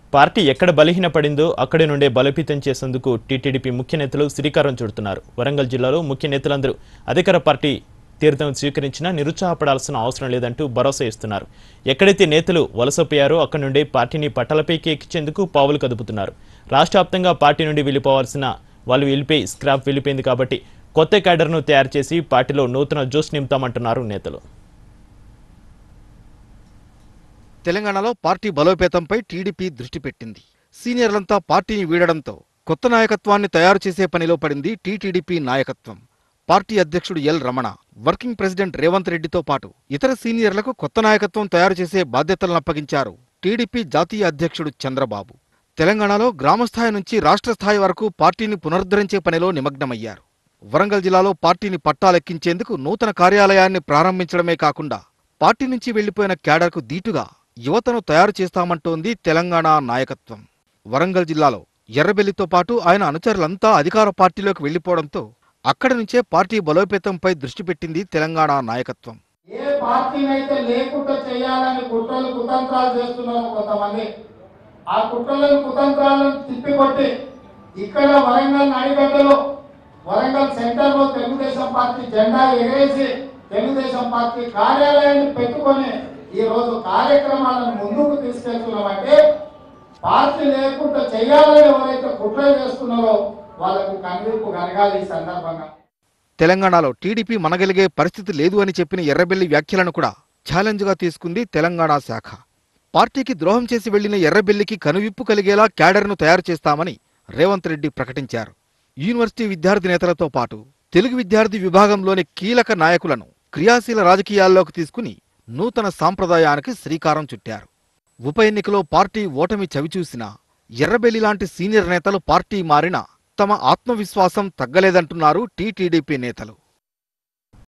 party ఎక్కడ బలహీనపడిందో అక్కడి నుండే బలోపేతం చేసేందుకు టీటీడీపీ ముఖ్య నేతలు శ్రీకారం చుడుతున్నారు వరంగల్ జిల్లాలో ముఖ్య నేతలందరూ అధికార పార్టీ తీర్థం స్వీకరించినా నిరుత్సాహపడాల్సిన అవసరం లేదంటూ భరోసా ఇస్తున్నారు ఎక్కడైతే నేతలు వలసపోయారో అక్కడి నుండే పార్టీని పట్టలపైకి ఎక్కించేందుకు పావులు కదుపుతున్నారు రాష్ట్ర వ్యాప్తంగా పార్టీ నుండి వెళ్ళిపోవాల్సిన వాళ్ళు వెళ్ళిపోయి స్క్రాప్ వెళ్ళిపోయింది కాబట్టి కొత్త క్యాడర్ను తయారు చేసి పార్టీలో నూతన జోష్ నింపుతామంటున్నారు నేతలు తెలంగాణలో పార్టీ బలోపేతంపై టీడీపీ దృష్టి పెట్టింది సీనియర్లంతా పార్టీని వీడడంతో కొత్త నాయకత్వాన్ని తయారు చేసే పనిలో పడింది టీటీడీపీ నాయకత్వం పార్టీ అధ్యక్షుడు L Ramana working president Revanth రెడ్డితో పాటు ఇతర సీనియర్లకు కొత్త నాయకత్వం తయారు చేసే బాధ్యతలను అప్పగించారు టీడీపీ జాతీయ అధ్యక్షుడు చంద్రబాబు తెలంగాణలో గ్రామస్థాయి నుంచి రాష్ట్ర స్థాయి వరకు పార్టీని పునరుద్ధరించే పనిలో నిమగ్నమయ్యారు వరంగల్ జిల్లాలో పార్టీని పట్టాలెక్కించేందుకు నూతన కార్యాలయాన్ని ప్రారంభించడమే కాకుండా పార్టీ నుంచి వెళ్లిపోయిన క్యాడర్కు దీటుగా యువతను తయారు చేస్తామంటోంది తెలంగాణ నాయకత్వం వరంగల్ జిల్లాలో ఎర్రబెల్లితో పాటు ఆయన అనుచరులంతా అధికార పార్టీలోకి వెళ్లిపోవడంతో అక్కడి నుంచే పార్టీ బలోపేతంపై దృష్టి పెట్టింది తెలంగాణ నాయకత్వం ఏ పార్టీనైతే లేకుండా చేయాలని కుట్రలు కుతంత్రాలు చేస్తున్నారు కొంతమంది ఆ కుట్రలను కుతంత్రాలను తిప్పికొట్టి ఇక్కడ వరంగల్ నడిగడ్డలో వరంగల్ సెంటర్ లో తెలుగుదేశం పార్టీ జెండా ఎగరేసి తెలుగుదేశం పార్టీ కార్యాలయాన్ని పెట్టుకొని ఈ రోజు కార్యక్రమాలను ముందుకు తీసుకెళ్తున్నామంటే పార్టీ లేకుండా చేయాలని ఎవరైతే కుట్రలు చేస్తున్నారో వాళ్ళకు కనువిప్పు కలగాలి ఈ సందర్భంగా తెలంగాణలో టీడీపీ మనగలిగే పరిస్థితి లేదు అని చెప్పిన ఎర్రబెల్లి వ్యాఖ్యలను కూడా ఛాలెంజ్గా తీసుకుంది తెలంగాణ శాఖ పార్టీకి ద్రోహం చేసి వెళ్లిన ఎర్రబెల్లికి కనువిప్పు కలిగేలా క్యాడర్ను తయారు చేస్తామని రేవంత్ రెడ్డి ప్రకటించారు యూనివర్సిటీ విద్యార్థి నేతలతో పాటు తెలుగు విద్యార్థి విభాగంలోని కీలక నాయకులను క్రియాశీల రాజకీయాల్లోకి తీసుకుని నూతన సాంప్రదాయానికి శ్రీకారం చుట్టారు ఉప ఎన్నికలో పార్టీ ఓటమి చవిచూసినా ఎర్రబెల్లి లాంటి సీనియర్ నేతలు పార్టీ మారినా తమ ఆత్మవిశ్వాసం తగ్గలేదంటున్నారు టీటీడీపీ నేతలు